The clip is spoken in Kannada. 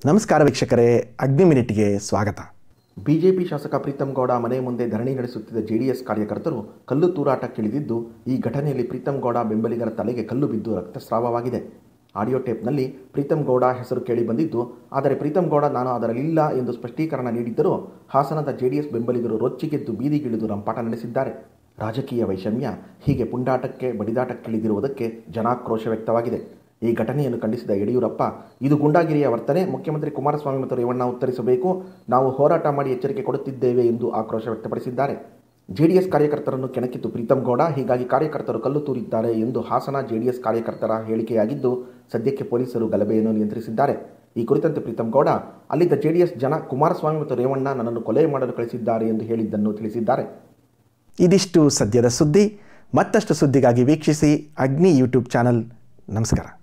ನಮಸ್ಕಾರ ವೀಕ್ಷಕರೇ ಅಗ್ನಿ ಮಿನಿಟ್ಗೆ ಸ್ವಾಗತ ಬಿಜೆಪಿ ಶಾಸಕ ಪ್ರೀತಂ ಗೌಡ ಮನೆ ಮುಂದೆ ಧರಣಿ ನಡೆಸುತ್ತಿದ್ದ ಜೆಡಿಎಸ್ ಕಾರ್ಯಕರ್ತರು ಕಲ್ಲು ತೂರಾಟಕ್ಕಿಳಿದಿದ್ದು ಈ ಘಟನೆಯಲ್ಲಿ ಪ್ರೀತಂ ಗೌಡ ಬೆಂಬಲಿಗರ ತಲೆಗೆ ಕಲ್ಲು ಬಿದ್ದು ರಕ್ತಸ್ರಾವವಾಗಿದೆ ಆಡಿಯೋ ಟೇಪ್ನಲ್ಲಿ ಪ್ರೀತಂ ಗೌಡ ಹೆಸರು ಕೇಳಿ ಬಂದಿದ್ದು ಆದರೆ ಪ್ರೀತಂ ಗೌಡ ನಾನು ಅದರಲ್ಲಿಲ್ಲ ಎಂದು ಸ್ಪಷ್ಟೀಕರಣ ನೀಡಿದ್ದರೂ ಹಾಸನದ ಜೆಡಿಎಸ್ ಬೆಂಬಲಿಗರು ರೊಚ್ಚಿಗೆದ್ದು ಬೀದಿಗಿಳಿದು ರಂಪಾಟ ನಡೆಸಿದ್ದಾರೆ ರಾಜಕೀಯ ವೈಷಮ್ಯ ಹೀಗೆ ಪುಂಡಾಟಕ್ಕೆ ಬಡಿದಾಟಕ್ಕಿಳಿದಿರುವುದಕ್ಕೆ ಜನಾಕ್ರೋಶ ವ್ಯಕ್ತವಾಗಿದೆ ಈ ಘಟನೆಯನ್ನು ಖಂಡಿಸಿದ ಯಡಿಯೂರಪ್ಪ ಇದು ಗುಂಡಾಗಿರಿಯ ವರ್ತನೆ ಮುಖ್ಯಮಂತ್ರಿ ಕುಮಾರಸ್ವಾಮಿ ಮತ್ತು ರೇವಣ್ಣ ಉತ್ತರಿಸಬೇಕು ನಾವು ಹೋರಾಟ ಮಾಡಿ ಎಚ್ಚರಿಕೆ ಕೊಡುತ್ತಿದ್ದೇವೆ ಎಂದು ಆಕ್ರೋಶ ವ್ಯಕ್ತಪಡಿಸಿದ್ದಾರೆ ಜೆಡಿಎಸ್ ಕಾರ್ಯಕರ್ತರನ್ನು ಕೆಣಕಿದ್ದು ಪ್ರೀತಂ ಗೌಡ ಹೀಗಾಗಿ ಕಾರ್ಯಕರ್ತರು ಕಲ್ಲು ತೂರಿದ್ದಾರೆ ಎಂದು ಹಾಸನ ಜೆಡಿಎಸ್ ಕಾರ್ಯಕರ್ತರ ಹೇಳಿಕೆಯಾಗಿದ್ದು ಸದ್ಯಕ್ಕೆ ಪೊಲೀಸರು ಗಲಭೆಯನ್ನು ನಿಯಂತ್ರಿಸಿದ್ದಾರೆ ಈ ಕುರಿತಂತೆ ಪ್ರೀತಂ ಗೌಡ ಅಲ್ಲಿದ್ದ ಜೆಡಿಎಸ್ ಜನ ಕುಮಾರಸ್ವಾಮಿ ಮತ್ತು ರೇವಣ್ಣ ನನ್ನನ್ನು ಕೊಲೆ ಮಾಡಲು ಕಳಿಸಿದ್ದಾರೆ ಎಂದು ಹೇಳಿದ್ದನ್ನು ತಿಳಿಸಿದ್ದಾರೆ ಇದಿಷ್ಟು ಸದ್ಯದ ಸುದ್ದಿ ಮತ್ತಷ್ಟು ಸುದ್ದಿಗಾಗಿ ವೀಕ್ಷಿಸಿ ಅಗ್ನಿ ಯೂಟ್ಯೂಬ್ ಚಾನಲ್ ನಮಸ್ಕಾರ